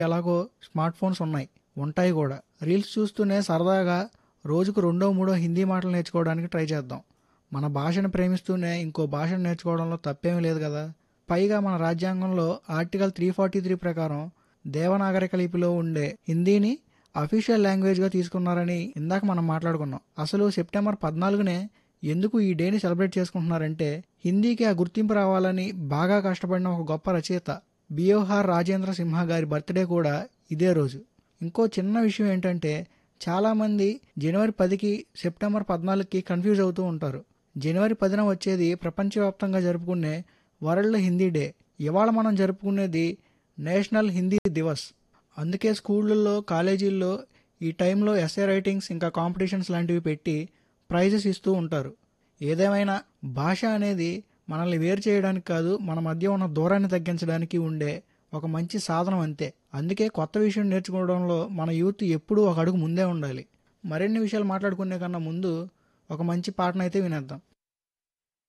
ఎలాగో smart phones ఉన్నాయి ఉంటాయి కూడా రీల్స్ చూస్తూనే సరదాగా రోజుకు రెండో మూడో హిందీ మాటలు నేర్చుకోవడానికి ట్రై చేద్దాం మన భాషను ప్రేమిస్తూనే ఇంకో భాషను నేర్చుకోవడంలో తప్పేమీ లేదు కదా పైగా మన రాజ్యాంగంలో ఆర్టికల్ త్రీ ఫార్టీ త్రీ ప్రకారం దేవనాగరిక లిపిలో ఉండే హిందీని అఫీషియల్ లాంగ్వేజ్గా తీసుకున్నారని ఇందాక మనం మాట్లాడుకున్నాం అసలు సెప్టెంబర్ పద్నాలుగునే ఎందుకు ఈ డేని సెలబ్రేట్ చేసుకుంటున్నారంటే హిందీకి ఆ గుర్తింపు రావాలని బాగా కష్టపడిన ఒక గొప్ప రచయిత బియోహార్ రాజేంద్ర సింహ గారి బర్త్డే కూడా ఇదే రోజు ఇంకో చిన్న విషయం ఏంటంటే చాలామంది జనవరి పదికి సెప్టెంబర్ పద్నాలుగుకి కన్ఫ్యూజ్ అవుతూ ఉంటారు జనవరి పదిన వచ్చేది ప్రపంచవ్యాప్తంగా జరుపుకునే వరల్డ్ హిందీ డే ఇవాళ మనం జరుపుకునేది నేషనల్ హిందీ దివస్ అందుకే స్కూళ్ళల్లో కాలేజీల్లో ఈ టైంలో ఎస్ఏ రైటింగ్స్ ఇంకా కాంపిటీషన్స్ లాంటివి పెట్టి ప్రైజెస్ ఇస్తూ ఉంటారు ఏదేమైనా భాష అనేది మనల్ని వేరు చేయడానికి కాదు మన మధ్య ఉన్న దూరాన్ని తగ్గించడానికి ఉండే ఒక మంచి సాధనం అంతే అందుకే కొత్త విషయం నేర్చుకోవడంలో మన యూత్ ఎప్పుడూ ఒక అడుగు ముందే ఉండాలి మరిన్ని విషయాలు మాట్లాడుకునే కన్నా ముందు ఒక మంచి పాటనైతే వినేద్దాం